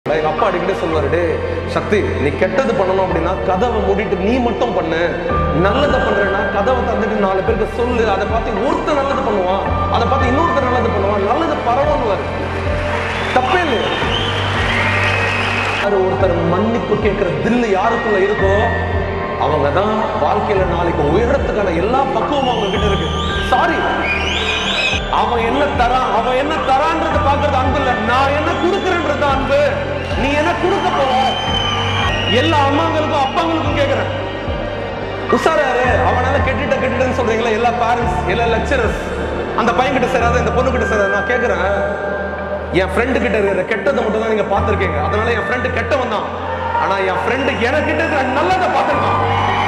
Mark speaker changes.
Speaker 1: எங்க அப்பா அடிக்கடி சொல்லுவாரு டே சக்தி நீ கெட்டது பண்ணணும் அப்படின்னா கதவை மூடிட்டு நீ மட்டும் பண்ணு நல்லதை பண்றேன்னா கதவை தந்துட்டு நாலு பேருக்கு சொல்லு அதை பார்த்து ஒருத்தர் நல்லது பண்ணுவான் அதை பார்த்து இன்னொருத்தர் நல்லது பண்ணுவான் நல்லது பரவான்னு தப்பே இல்லையா யாரு ஒருத்தர் மன்னிப்பு கேட்கிற தில்லு யாருக்குள்ள இருக்கோ அவங்க தான் வாழ்க்கையில நாளைக்கு உயரத்துக்கான எல்லா பக்குவமும் அவங்க கிட்ட இருக்கு சாரி அவன் என்ன தரான் அவன் என்ன தரான்றது பாக்குறது அன்பு இல்ல நான் என்ன கொடுக்கறேன்றது அன்பு நீ என்ன கொடுக்க போற எல்லா அம்மாங்களுக்கும் அப்பாங்களுக்கும் கேக்குறேன் உஷாராரு அவனால கெட்டுட்ட கெட்டுட்டேன்னு சொல்றீங்களா எல்லா பேரண்ட்ஸ் எல்லா லெக்சரர்ஸ் அந்த பையன் கிட்ட சேராத இந்த பொண்ணு கிட்ட சேராத நான் கேக்குறேன் என் ஃப்ரெண்டு கிட்ட இருக்கிற கெட்டதை மட்டும் தான் நீங்க பார்த்திருக்கீங்க அதனால என் ஃப்ரெண்டு கெட்டவன் தான் ஆனா என் ஃப்ரெண்டு எனக்கிட்ட இருக்கிற நல்லதை பார்த்திருக்கான்